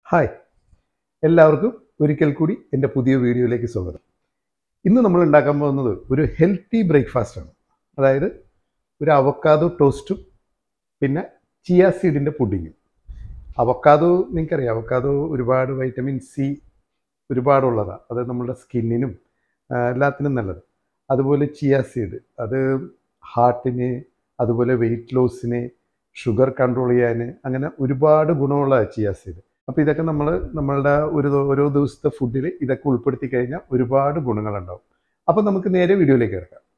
hi എല്ലാവർക്കും ഒരിക്കൽ കൂടി എൻ്റെ പുതിയ വീഡിയോയിലേക്ക് സ്വാഗതം ഇന്ന് നമ്മൾ ഉണ്ടാക്കാൻ പോകുന്നത് ഒരു ഹെൽത്തി ബ്രേക്ക്ഫാസ്റ്റാണ് അതായത് ഒരു അവക്കാദോ ടോസ്റ്റും പിന്നെ ചിയ സീഡിൻ്റെ പുഡിങ്ങും അവക്കാദോ നിങ്ങൾക്കറിയാം അവക്കാദോ ഒരുപാട് വൈറ്റമിൻ സി ഒരുപാടുള്ളതാണ് അത് നമ്മുടെ സ്കിന്നിനും ആ, എല്ലാത്തിനും നല്ലത് അതുപോലെ ചിയ സീഡ് അത് ഹാർട്ടിന് അതുപോലെ വെയിറ്റ് ലോസിന് ഷുഗർ കൺട്രോൾ ചെയ്യാൻ അങ്ങനെ ഒരുപാട് ഗുണമുള്ള ചിയ സീഡ് അപ്പോൾ ഇതൊക്കെ നമ്മൾ നമ്മളുടെ ഒരു ദി- ഓരോ ദിവസത്തെ ഫുഡിൽ ഇതൊക്കെ ഉൾപ്പെടുത്തി കഴിഞ്ഞാൽ ഒരുപാട് ഗുണങ്ങളുണ്ടാവും അപ്പോൾ നമുക്ക് നേരെ വീഡിയോയിലേക്ക് കിടക്കാം